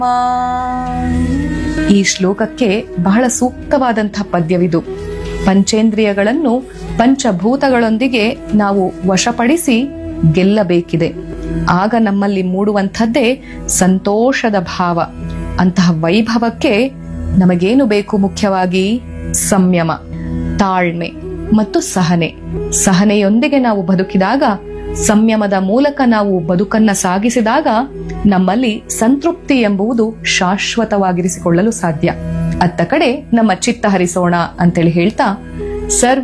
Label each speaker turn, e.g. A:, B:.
A: ಈ ಶ್ಲೋಕಕ್ಕೆ ಬಹಳ ಸೂಕ್ತವಾದಂತಹ ಪದ್ಯವಿದು ಪಂಚೇಂದ್ರಿಯಗಳನ್ನು ಪಂಚಭೂತಗಳೊಂದಿಗೆ ನಾವು ವಶಪಡಿಸಿ ಗೆಲ್ಲಬೇಕಿದೆ ಆಗ ನಮ್ಮಲ್ಲಿ ಮೂಡುವಂಥದ್ದೇ ಸಂತೋಷದ ಭಾವ ಅಂತಹ ವೈಭವಕ್ಕೆ ನಮಗೇನು ಬೇಕು ಮುಖ್ಯವಾಗಿ ಸಂಯಮ ತಾಳ್ಮೆ ಮತ್ತು ಸಹನೆ ಸಹನೆಯೊಂದಿಗೆ ನಾವು ಬದುಕಿದಾಗ ಸಂಯಮದ ಮೂಲಕ ನಾವು ಬದುಕನ್ನ ಸಾಗಿಸಿದಾಗ ನಮ್ಮಲ್ಲಿ ಸಂತೃಪ್ತಿ ಎಂಬುದು ಶಾಶ್ವತವಾಗಿರಿಸಿಕೊಳ್ಳಲು ಸಾಧ್ಯ ಅತ್ತ ಕಡೆ ನಮ್ಮ ಚಿತ್ತ ಹರಿಸೋಣ ಅಂತೇಳಿ ಹೇಳ್ತಾ ಸರ್ವ